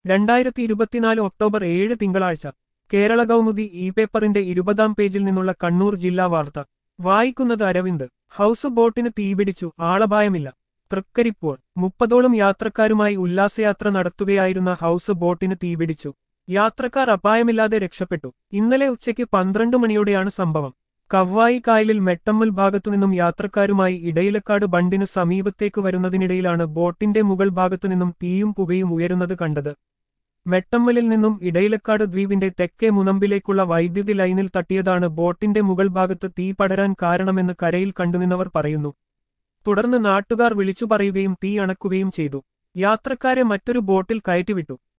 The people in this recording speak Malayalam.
രണ്ടായിരത്തി ഇരുപത്തിനാല് ഒക്ടോബർ ഏഴ് തിങ്കളാഴ്ച കേരള കൗമുദി ഇ പേപ്പറിന്റെ ഇരുപതാം പേജിൽ നിന്നുള്ള കണ്ണൂർ ജില്ലാ വാർത്ത വായിക്കുന്നത് അരവിന്ദ് ഹൗസ് ബോട്ടിന് തീപിടിച്ചു ആളപായമില്ല തൃക്കരിപ്പൂർ മുപ്പതോളം യാത്രക്കാരുമായി ഉല്ലാസയാത്ര നടത്തുകയായിരുന്ന ഹൗസ് ബോട്ടിന് തീപിടിച്ചു യാത്രക്കാർ അപായമില്ലാതെ രക്ഷപ്പെട്ടു ഇന്നലെ ഉച്ചയ്ക്ക് പന്ത്രണ്ട് മണിയോടെയാണ് സംഭവം കവ്വായി കായലിൽ മെട്ടമ്മൽ ഭാഗത്തുനിന്നും യാത്രക്കാരുമായി ഇടയിലക്കാട് ബണ്ടിന് സമീപത്തേക്ക് വരുന്നതിനിടയിലാണ് ബോട്ടിന്റെ മുകൾ ഭാഗത്തുനിന്നും തീയും പുകയും ഉയരുന്നത് കണ്ടത് മെട്ടമ്മലിൽ നിന്നും ഇടയിലക്കാട് ദ്വീപിന്റെ തെക്കേ മുനമ്പിലേക്കുള്ള വൈദ്യുതി ലൈനിൽ തട്ടിയതാണ് ബോട്ടിന്റെ മുകൾ ഭാഗത്ത് തീ പടരാൻ കാരണമെന്ന് കരയിൽ കണ്ടുനിന്നവർ പറയുന്നു തുടർന്ന് നാട്ടുകാർ വിളിച്ചു പറയുകയും തീ അണക്കുകയും ചെയ്തു യാത്രക്കാരെ മറ്റൊരു ബോട്ടിൽ കയറ്റിവിട്ടു